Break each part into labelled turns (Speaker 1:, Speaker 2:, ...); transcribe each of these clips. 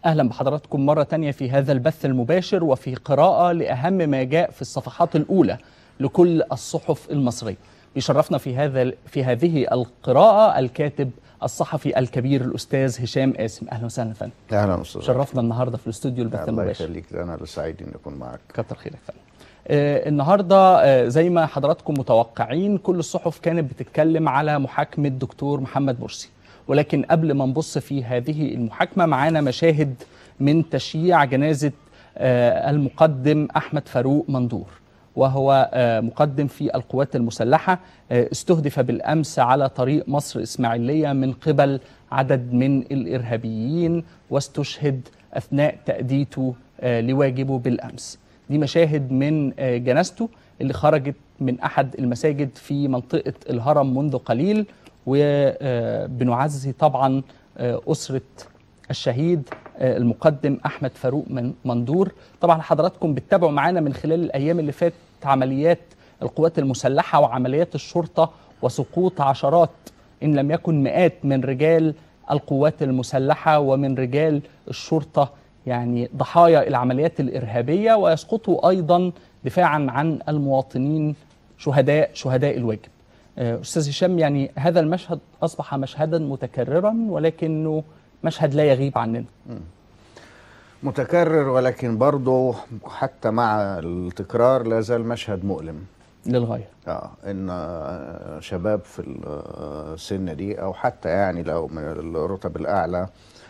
Speaker 1: أهلا بحضراتكم مرة تانية في هذا البث المباشر وفي قراءة لأهم ما جاء في الصفحات الأولى لكل الصحف المصرية يشرفنا في هذا في هذه القراءة الكاتب الصحفي الكبير الأستاذ هشام قاسم أهلا وسهلا فندم
Speaker 2: اهلا استاذ
Speaker 1: شرفنا النهاردة في الاستوديو البث
Speaker 2: الله
Speaker 1: المباشر
Speaker 2: يخليك انا اللي سعيد اني اكون معك
Speaker 1: كتر خيرك فندم آه، النهارده آه، زي ما حضراتكم متوقعين كل الصحف كانت بتتكلم على محاكمه دكتور محمد مرسي ولكن قبل ما نبص في هذه المحاكمه معانا مشاهد من تشييع جنازه آه، المقدم احمد فاروق مندور وهو آه، مقدم في القوات المسلحه آه، استهدف بالامس على طريق مصر اسماعيليه من قبل عدد من الارهابيين واستشهد اثناء تاديته آه، لواجبه بالامس دي مشاهد من آه، جنازته اللي خرجت من احد المساجد في منطقه الهرم منذ قليل وبنعزي طبعا آه، اسره الشهيد آه، المقدم احمد فاروق من مندور طبعا حضراتكم بتتابعوا معانا من خلال الايام اللي فاتت عمليات القوات المسلحه وعمليات الشرطه وسقوط عشرات ان لم يكن مئات من رجال القوات المسلحه ومن رجال الشرطه يعني ضحايا العمليات الارهابيه ويسقطوا ايضا دفاعا عن المواطنين شهداء شهداء الواجب. آه، استاذ هشام يعني هذا المشهد اصبح مشهدا متكررا ولكنه مشهد لا يغيب عننا.
Speaker 2: متكرر ولكن برضه حتى مع التكرار لا زال مشهد مؤلم
Speaker 1: للغايه.
Speaker 2: اه ان آه، شباب في السن دي او حتى يعني لو من الرتب الاعلى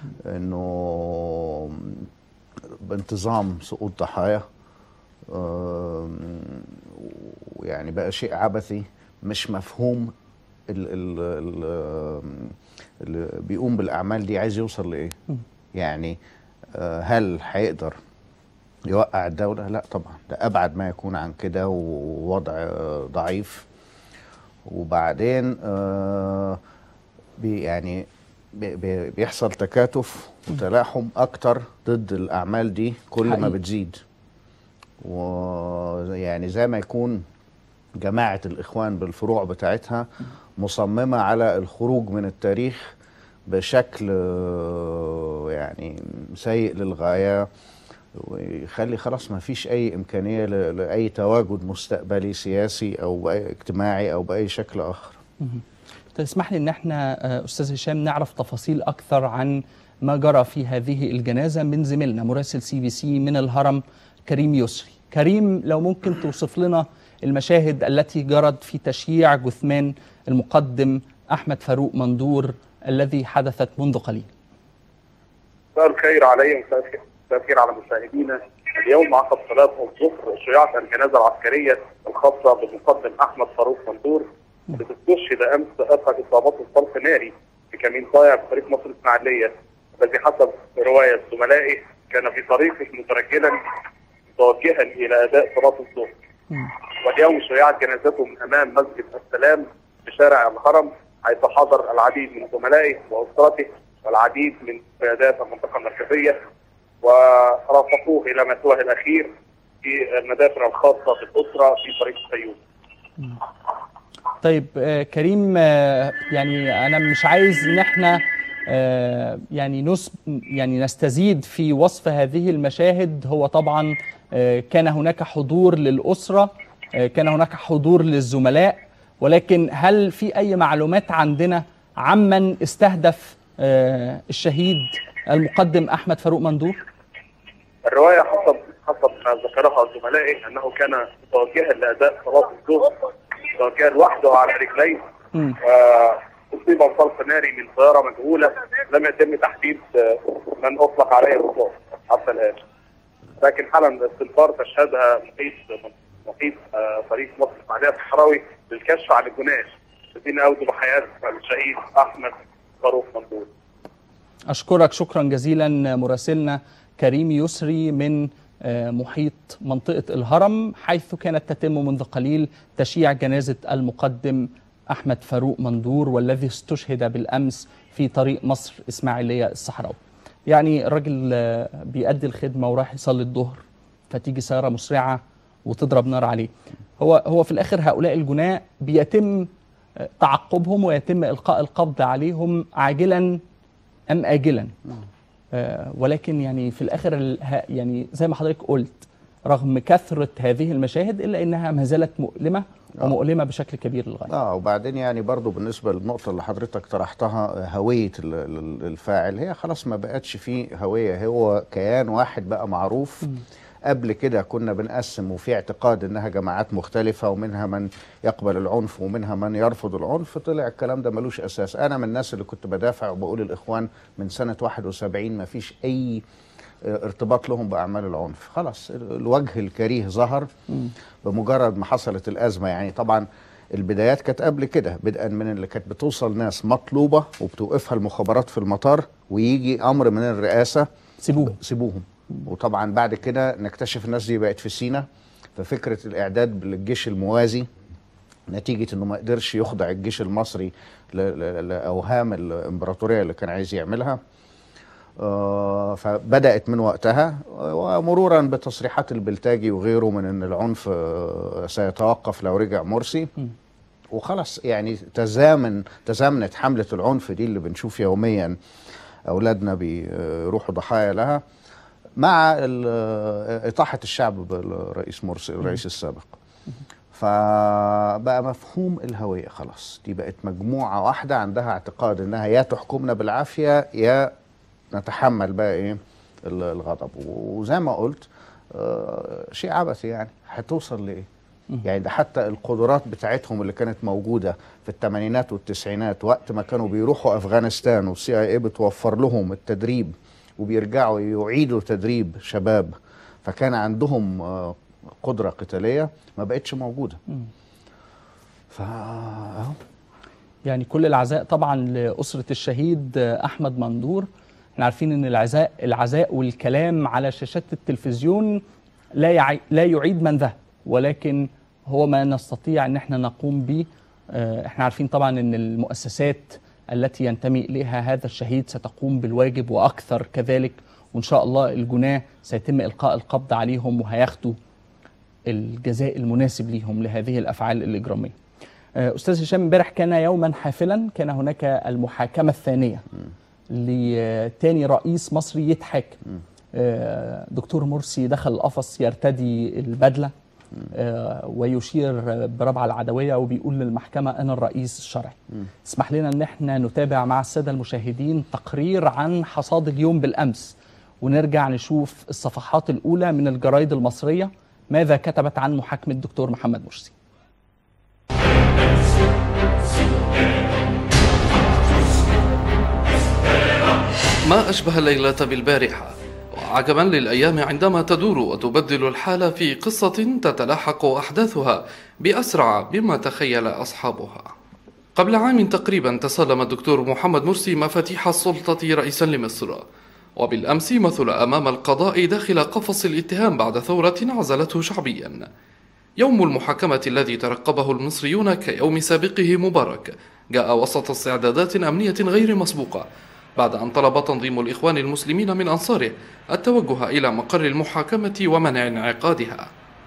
Speaker 2: انه بانتظام سقوط ضحايا آم، ويعني بقى شيء عبثي مش مفهوم ال- ال- ال- اللي بيقوم بالاعمال دي عايز يوصل لايه يعني آه، هل هيقدر يوقع الدولة؟ لا طبعا ده أبعد ما يكون عن كده ووضع آه، ضعيف وبعدين آه، بي يعني بي- بي- بيحصل تكاتف وتلاحم أكتر ضد الأعمال دي كل ما
Speaker 1: حقيقي.
Speaker 2: بتزيد ويعني زي ما يكون جماعة الإخوان بالفروع بتاعتها مصممة على الخروج من التاريخ بشكل آه، يعني سيء للغاية ويخلي خلاص ما فيش أي إمكانية ل- لأي تواجد مستقبلي سياسي أو بأي اجتماعي أو بأي شكل آخر
Speaker 1: تسمح لي ان احنا آه، استاذ هشام نعرف تفاصيل اكثر عن ما جرى في هذه الجنازه من زميلنا مراسل سي بي سي من الهرم كريم يسري. كريم لو ممكن توصف لنا المشاهد التي جرت في تشييع جثمان المقدم احمد فاروق مندور الذي حدثت منذ قليل.
Speaker 3: مساء الخير علي مساء الخير مساء الخير على مشاهدينا اليوم عقب صلاة الظهر شيعت الجنازة العسكرية الخاصة بالمقدم أحمد فاروق مندور استشهد أمس أثر إصابات الطلق ناري في كمين طايع بطريق مصر الإسماعيلية الذي حسب رواية زملائه كان في طريقه مترجلا متوجها إلى أداء صلاة الظهر واليوم شيعت جنازته من أمام مسجد السلام في شارع الهرم حيث حضر العديد من زملائه وأسرته والعديد من قيادات المنطقة المركزية ورافقوه إلى مثواه الأخير في المدافن الخاصة بالأسرة في طريق الفيوم.
Speaker 1: طيب آه، كريم آه، يعني انا مش عايز ان احنا آه، يعني نس يعني نستزيد في وصف هذه المشاهد هو طبعا آه، كان هناك حضور للاسره آه، كان هناك حضور للزملاء ولكن هل في اي معلومات عندنا عمن استهدف آه، الشهيد المقدم احمد فاروق مندور؟
Speaker 3: الرواية حسب حسب ما ذكرها زملائه أنه كان متوجها لأداء صلاة الظهر متوجها لوحده على رجليه
Speaker 1: مم.
Speaker 3: أصيب بطلق ناري من طيارة مجهولة لم يتم تحديد آه، من أطلق عليه الرصاص حتى الآن لكن حالا الاستنفار تشهدها محيط محيط آه، فريق مصر الإسماعيلية الصحراوي للكشف عن الجناش الذين أودوا بحياة الشهيد أحمد فاروق مندور
Speaker 1: أشكرك شكرا جزيلا مراسلنا كريم يسري من آه، محيط منطقة الهرم حيث كانت تتم منذ قليل تشييع جنازة المقدم أحمد فاروق مندور والذي استشهد بالأمس في طريق مصر إسماعيلية الصحراوي يعني الراجل آه، بيأدي الخدمة وراح يصلي الظهر فتيجي سيارة مسرعة وتضرب نار عليه هو هو في الآخر هؤلاء الجناة بيتم آه، تعقبهم ويتم إلقاء القبض عليهم عاجلا أم آجلا آه، ولكن يعني في الاخر ال- ه- يعني زي ما حضرتك قلت رغم كثره هذه المشاهد الا انها ما زالت مؤلمه
Speaker 2: آه.
Speaker 1: ومؤلمه بشكل كبير للغايه
Speaker 2: اه وبعدين يعني برضو بالنسبه للنقطه اللي حضرتك طرحتها هويه ال- ال- الفاعل هي خلاص ما بقتش فيه هويه هو كيان واحد بقى معروف قبل كده كنا بنقسم وفي اعتقاد انها جماعات مختلفه ومنها من يقبل العنف ومنها من يرفض العنف طلع الكلام ده ملوش اساس انا من الناس اللي كنت بدافع وبقول الاخوان من سنه 71 ما فيش اي آه، ارتباط لهم باعمال العنف خلاص ال- الوجه الكريه ظهر بمجرد ما حصلت الازمه يعني طبعا البدايات كانت قبل كده بدءا من اللي كانت بتوصل ناس مطلوبه وبتوقفها المخابرات في المطار ويجي امر من الرئاسه
Speaker 1: سيبوه
Speaker 2: سيبوهم وطبعا بعد كده نكتشف الناس دي بقت في سينا ففكره الاعداد للجيش الموازي نتيجه انه ما قدرش يخضع الجيش المصري ل- ل- لاوهام الامبراطوريه اللي كان عايز يعملها آه، فبدات من وقتها ومرورا بتصريحات البلتاجي وغيره من ان العنف آه، سيتوقف لو رجع مرسي وخلاص يعني تزامن تزامنت حمله العنف دي اللي بنشوف يوميا اولادنا بيروحوا ضحايا لها مع ال- اطاحه الشعب بالرئيس مرسي الرئيس السابق فبقى مفهوم الهويه خلاص دي بقت مجموعه واحده عندها اعتقاد انها يا تحكمنا بالعافيه يا نتحمل بقى ايه ال- الغضب وزي ما قلت آه، شيء عبثي يعني هتوصل لايه يعني ده حتى القدرات بتاعتهم اللي كانت موجوده في الثمانينات والتسعينات وقت ما كانوا بيروحوا افغانستان والسي اي اي بتوفر لهم التدريب وبيرجعوا يعيدوا تدريب شباب فكان عندهم آه، قدره قتاليه ما بقتش موجوده فا أهو.
Speaker 1: يعني كل العزاء طبعا لأسرة الشهيد أحمد مندور احنا عارفين ان العزاء العزاء والكلام على شاشات التلفزيون لا يعي لا يعيد من ذهب ولكن هو ما نستطيع ان احنا نقوم به آه، احنا عارفين طبعا ان المؤسسات التي ينتمي اليها هذا الشهيد ستقوم بالواجب واكثر كذلك وان شاء الله الجناه سيتم القاء القبض عليهم وهياخدوا الجزاء المناسب ليهم لهذه الافعال الاجراميه. آه، استاذ هشام امبارح كان يوما حافلا كان هناك المحاكمه الثانيه لتاني رئيس مصري يتحاكم آه، دكتور مرسي دخل القفص يرتدي البدله آه، ويشير بربع العدويه وبيقول للمحكمه انا الرئيس الشرعي. اسمح لنا ان احنا نتابع مع الساده المشاهدين تقرير عن حصاد اليوم بالامس ونرجع نشوف الصفحات الاولى من الجرايد المصريه ماذا كتبت عن محاكمه الدكتور محمد مرسي.
Speaker 4: ما أشبه الليلة بالبارحة وعجبا للأيام عندما تدور وتبدل الحال في قصة تتلاحق أحداثها بأسرع مما تخيل أصحابها قبل عام تقريبا تسلم الدكتور محمد مرسي مفاتيح السلطة رئيسا لمصر وبالأمس مثل أمام القضاء داخل قفص الاتهام بعد ثورة عزلته شعبيا يوم المحاكمة الذي ترقبه المصريون كيوم سابقه مبارك جاء وسط استعدادات أمنية غير مسبوقة بعد أن طلب تنظيم الإخوان المسلمين من أنصاره التوجه إلى مقر المحاكمة ومنع انعقادها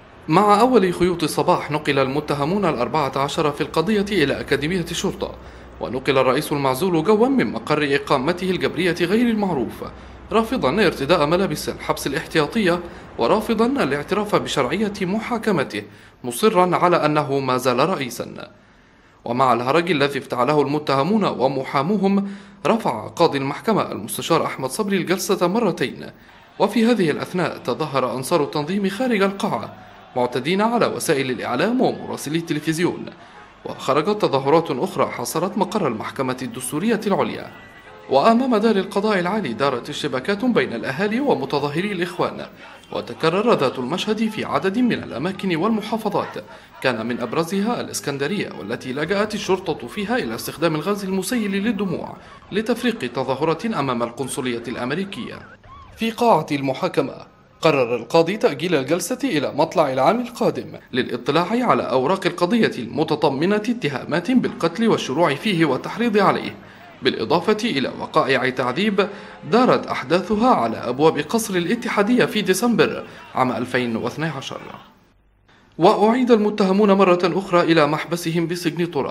Speaker 4: مع أول خيوط الصباح نقل المتهمون الأربعة عشر في القضية إلى أكاديمية الشرطة ونقل الرئيس المعزول جوا من مقر إقامته الجبرية غير المعروف رافضا ارتداء ملابس الحبس الاحتياطية ورافضا الاعتراف بشرعية محاكمته مصرا على أنه ما زال رئيسا ومع الهرج الذي افتعله المتهمون ومحاموهم رفع قاضي المحكمة المستشار أحمد صبري الجلسة مرتين وفي هذه الأثناء تظاهر أنصار التنظيم خارج القاعة معتدين على وسائل الإعلام ومراسلي التلفزيون وخرجت تظاهرات أخرى حاصرت مقر المحكمة الدستورية العليا وأمام دار القضاء العالي دارت اشتباكات بين الأهالي ومتظاهري الإخوان وتكرر ذات المشهد في عدد من الأماكن والمحافظات كان من أبرزها الإسكندرية والتي لجأت الشرطة فيها إلى استخدام الغاز المسيل للدموع لتفريق تظاهرة أمام القنصلية الأمريكية في قاعة المحاكمة قرر القاضي تأجيل الجلسة إلى مطلع العام القادم للاطلاع على أوراق القضية المتضمنة اتهامات بالقتل والشروع فيه والتحريض عليه بالإضافة إلى وقائع تعذيب دارت أحداثها على أبواب قصر الاتحادية في ديسمبر عام 2012 وأعيد المتهمون مرة أخرى إلى محبسهم بسجن طرى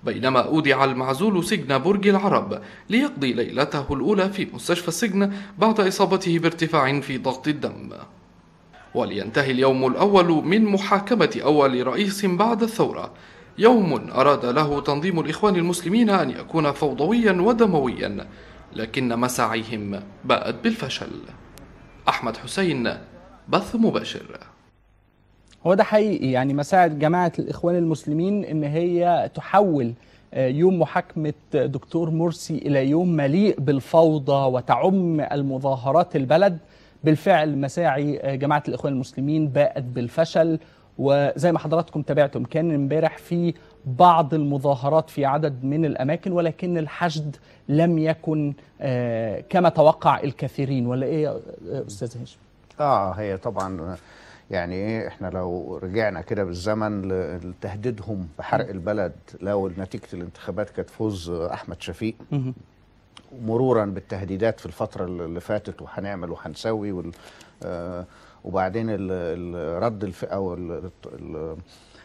Speaker 4: بينما أودع المعزول سجن برج العرب ليقضي ليلته الأولى في مستشفى السجن بعد إصابته بارتفاع في ضغط الدم ولينتهي اليوم الأول من محاكمة أول رئيس بعد الثورة يوم أراد له تنظيم الإخوان المسلمين أن يكون فوضويا ودمويا لكن مساعيهم باءت بالفشل أحمد حسين بث مباشر
Speaker 1: هو ده حقيقي يعني مساعة جماعة الإخوان المسلمين إن هي تحول آه، يوم محاكمة دكتور مرسي إلى يوم مليء بالفوضى وتعم المظاهرات البلد بالفعل مساعي آه، جماعة الإخوان المسلمين باءت بالفشل وزي ما حضراتكم تابعتم كان امبارح في بعض المظاهرات في عدد من الأماكن ولكن الحشد لم يكن آه، كما توقع الكثيرين ولا إيه يا أستاذ هاشم؟
Speaker 2: اه هي طبعا يعني ايه احنا لو رجعنا كده بالزمن ل- لتهديدهم بحرق البلد لو نتيجه الانتخابات كانت فوز احمد شفيق
Speaker 1: مهم.
Speaker 2: مرورا بالتهديدات في الفتره اللي فاتت وهنعمل وهنسوي وال آه وبعدين ال- ال- رد الفئه وال ال-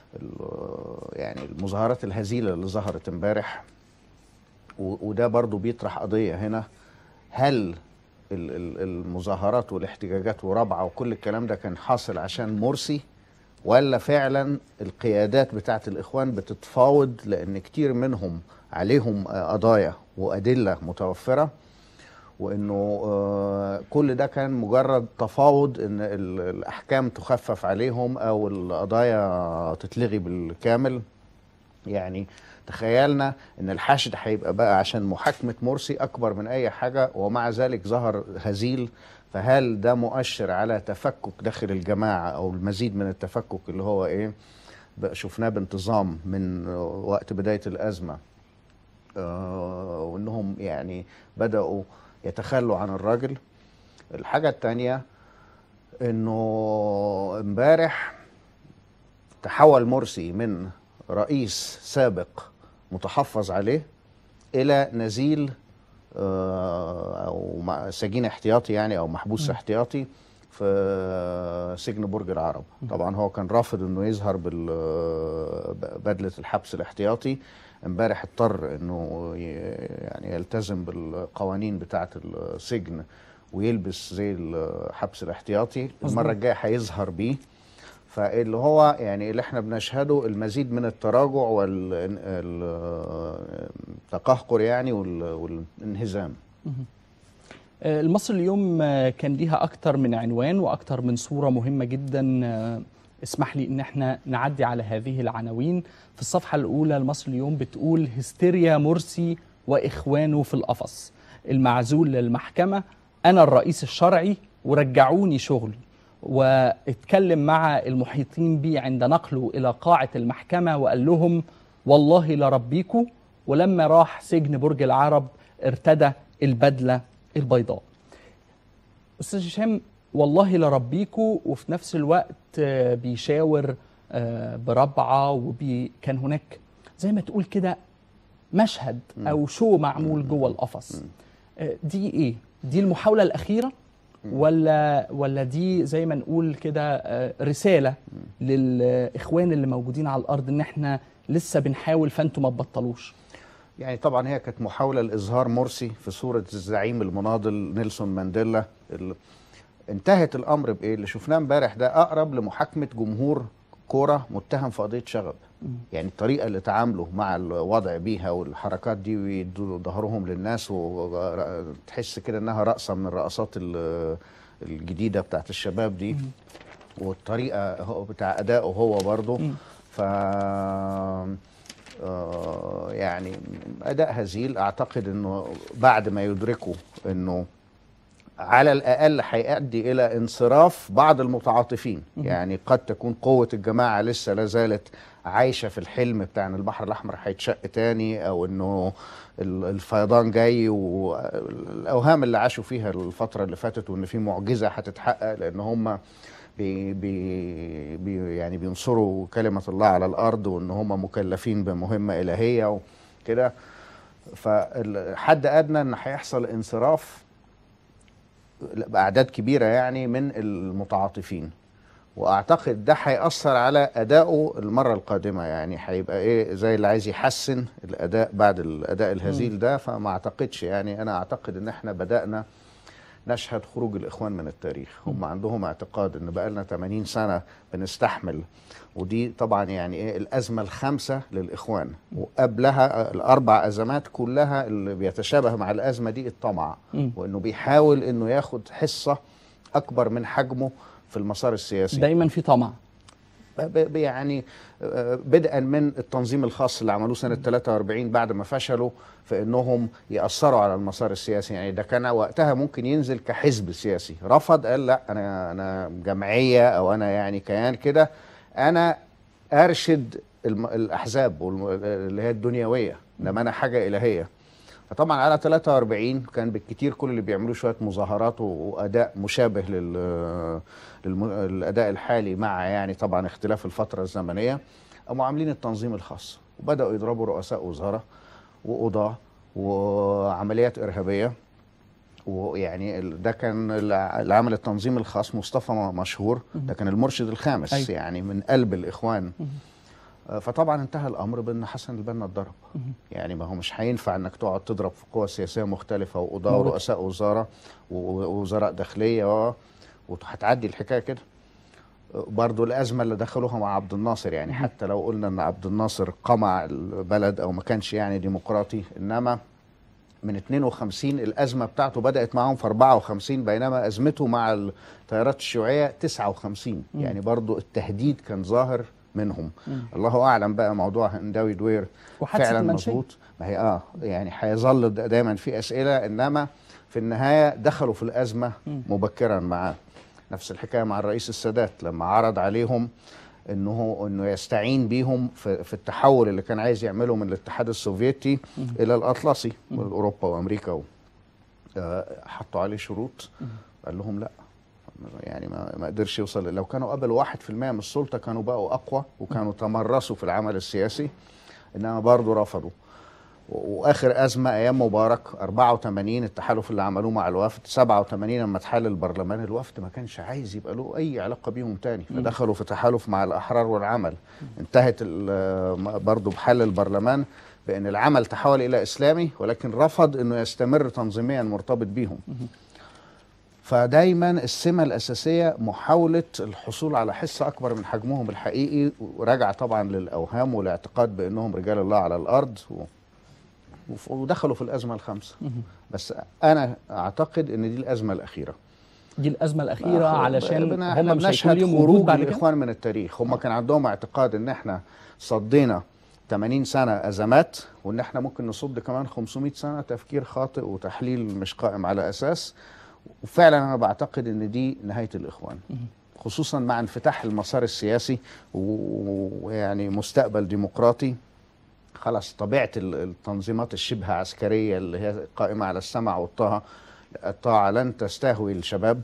Speaker 2: ال- يعني المظاهرات الهزيله اللي ظهرت امبارح و- وده برضو بيطرح قضيه هنا هل ال- ال- المظاهرات والاحتجاجات ورابعه وكل الكلام ده كان حاصل عشان مرسي ولا فعلا القيادات بتاعت الاخوان بتتفاوض لان كتير منهم عليهم آه، قضايا وادله متوفره وانه آه، كل ده كان مجرد تفاوض ان ال- الاحكام تخفف عليهم او القضايا تتلغي بالكامل يعني تخيلنا ان الحشد هيبقى بقى عشان محاكمه مرسي اكبر من اي حاجه ومع ذلك ظهر هزيل فهل ده مؤشر على تفكك داخل الجماعه او المزيد من التفكك اللي هو ايه بقى شفناه بانتظام من وقت بدايه الازمه آه، وانهم يعني بداوا يتخلوا عن الراجل الحاجه الثانيه انه امبارح تحول مرسي من رئيس سابق متحفظ عليه الى نزيل آه، او مع- سجين احتياطي يعني او محبوس احتياطي في سجن برج العرب طبعا هو كان رافض انه يظهر ببدله الحبس الاحتياطي امبارح اضطر انه ي- يعني يلتزم بالقوانين بتاعه السجن ويلبس زي الحبس الاحتياطي المره الجايه هيظهر بيه فاللي هو يعني اللي احنا بنشهده المزيد من التراجع والتقهقر يعني وال- والانهزام
Speaker 1: آه، المصري اليوم آه، كان ليها أكتر من عنوان وأكتر من صورة مهمة جدا آه، اسمح لي إن احنا نعدي على هذه العناوين في الصفحة الأولى المصري اليوم بتقول هستيريا مرسي وإخوانه في القفص المعزول للمحكمة أنا الرئيس الشرعي ورجعوني شغلي واتكلم مع المحيطين بي عند نقله إلى قاعة المحكمة وقال لهم والله لربيكم ولما راح سجن برج العرب ارتدى البدلة البيضاء أستاذ هشام والله لربيكو وفي نفس الوقت آه، بيشاور آه، بربعة وكان هناك زي ما تقول كده مشهد أو شو معمول جوه القفص آه، دي إيه؟ دي المحاولة الأخيرة ولا ولا دي زي ما نقول كده آه، رسالة للإخوان اللي موجودين على الأرض إن إحنا لسه بنحاول فأنتوا ما تبطلوش
Speaker 2: يعني طبعا هي كانت محاولة لإظهار مرسي في صورة الزعيم المناضل نيلسون مانديلا ال... انتهت الأمر بإيه؟ اللي شفناه امبارح ده أقرب لمحاكمة جمهور كورة متهم في قضية شغب يعني الطريقة اللي تعاملوا مع الوضع بيها والحركات دي ويدوا ظهرهم للناس وتحس كده إنها رقصة من الرقصات ال- الجديدة بتاعت الشباب دي والطريقة هو بتاع أدائه هو برضه ف آه، يعني اداء هزيل اعتقد انه بعد ما يدركوا انه على الاقل هيؤدي الى انصراف بعض المتعاطفين يعني قد تكون قوه الجماعه لسه لا زالت عايشه في الحلم بتاع ان البحر الاحمر هيتشق تاني او انه ال- الفيضان جاي والاوهام اللي عاشوا فيها الفتره اللي فاتت وان في معجزه هتتحقق لان هم بي بي بي يعني بينصروا كلمة الله على الأرض وإن هم مكلفين بمهمة إلهية وكده فحد أدنى إن هيحصل انصراف بأعداد كبيرة يعني من المتعاطفين واعتقد ده هيأثر على ادائه المره القادمه يعني هيبقى ايه زي اللي عايز يحسن الاداء بعد الاداء الهزيل ده فما اعتقدش يعني انا اعتقد ان احنا بدأنا نشهد خروج الاخوان من التاريخ هم عندهم اعتقاد ان بقى لنا 80 سنه بنستحمل ودي طبعا يعني ايه الازمه الخامسه للاخوان وقبلها الاربع ازمات كلها اللي بيتشابه مع الازمه دي الطمع
Speaker 1: مم.
Speaker 2: وانه بيحاول انه ياخد حصه اكبر من حجمه في المسار السياسي
Speaker 1: دايما في طمع
Speaker 2: ب- ب- يعني آه، بدءا من التنظيم الخاص اللي عملوه سنه 43 بعد ما فشلوا في انهم ياثروا على المسار السياسي يعني ده كان وقتها ممكن ينزل كحزب سياسي رفض قال لا انا انا جمعيه او انا يعني كيان كده انا ارشد الم- الاحزاب والم- اللي هي الدنيويه انما انا حاجه الهيه فطبعا على 43 كان بالكتير كل اللي بيعملوه شويه مظاهرات و- واداء مشابه لل للم- للاداء الحالي مع يعني طبعا اختلاف الفتره الزمنيه قاموا عاملين التنظيم الخاص وبداوا يضربوا رؤساء وزراء وقضاه وعمليات ارهابيه ويعني ال- ده كان الع- اللي عمل التنظيم الخاص مصطفى م- مشهور ده كان المرشد الخامس
Speaker 1: أيوة.
Speaker 2: يعني من قلب الاخوان آه، فطبعا انتهى الامر بان حسن البنا اتضرب يعني ما هو مش هينفع انك تقعد تضرب في قوى سياسيه مختلفه وقضاه
Speaker 1: موت.
Speaker 2: ورؤساء وزاره و- ووزراء داخليه و- وهتعدي الحكايه كده برضو الازمه اللي دخلوها مع عبد الناصر يعني حتى لو قلنا ان عبد الناصر قمع البلد او ما كانش يعني ديمقراطي انما من 52 الازمه بتاعته بدات معاهم في 54 بينما ازمته مع التيارات الشيوعيه 59 يعني برضو التهديد كان ظاهر منهم الله اعلم بقى موضوع هنداوي دوير
Speaker 1: وحادثة
Speaker 2: فعلا
Speaker 1: المنشية.
Speaker 2: مظبوط ما هي اه يعني هيظل دا- دايما في اسئله انما في النهايه دخلوا في الازمه مبكرا معاه نفس الحكايه مع الرئيس السادات لما عرض عليهم انه انه يستعين بيهم في, في التحول اللي كان عايز يعمله من الاتحاد السوفيتي الى الاطلسي واوروبا وامريكا و... آه، حطوا عليه شروط قال لهم لا يعني ما, ما قدرش يوصل لو كانوا قبلوا 1% من السلطه كانوا بقوا اقوى وكانوا تمرسوا في العمل السياسي انما برضه رفضوا و- واخر ازمه ايام مبارك 84 التحالف اللي عملوه مع الوفد 87 لما اتحل البرلمان الوفد ما كانش عايز يبقى له اي علاقه بيهم تاني فدخلوا في تحالف مع الاحرار والعمل انتهت ال- برضه بحل البرلمان بان العمل تحول الى اسلامي ولكن رفض انه يستمر تنظيميا مرتبط بيهم فدايما السمه الاساسيه محاوله الحصول على حصه اكبر من حجمهم الحقيقي وراجع طبعا للاوهام والاعتقاد بانهم رجال الله على الارض و... وف- ودخلوا في الازمه الخامسه بس انا اعتقد ان دي الازمه الاخيره
Speaker 1: دي الازمه الاخيره
Speaker 2: آخر-
Speaker 1: علشان
Speaker 2: بنا-
Speaker 1: هم
Speaker 2: احنا
Speaker 1: مش هيكون
Speaker 2: بنشهد
Speaker 1: ليهم وجود
Speaker 2: خروج
Speaker 1: بعد كده
Speaker 2: الاخوان من التاريخ هم كان عندهم اعتقاد ان احنا صدينا 80 سنه ازمات وان احنا ممكن نصد كمان 500 سنه تفكير خاطئ وتحليل مش قائم على اساس وفعلا انا بعتقد ان دي نهايه الاخوان خصوصا مع انفتاح المسار السياسي و- ويعني مستقبل ديمقراطي خلاص طبيعه ال- التنظيمات الشبه عسكريه اللي هي قائمه على السمع والطاعه الطاعه لن تستهوي الشباب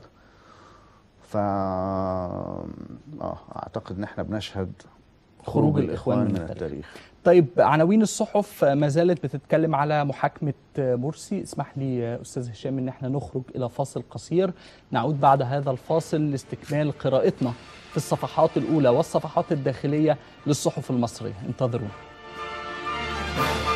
Speaker 2: ف آه اعتقد ان احنا بنشهد
Speaker 1: خروج الإخوان من
Speaker 2: من
Speaker 1: التاريخ.
Speaker 2: التاريخ
Speaker 1: طيب عناوين الصحف ما زالت بتتكلم على محاكمة مرسي اسمح لي أستاذ هشام أن احنا نخرج إلى فاصل قصير نعود بعد هذا الفاصل لاستكمال قراءتنا في الصفحات الأولى والصفحات الداخلية للصحف المصرية انتظرونا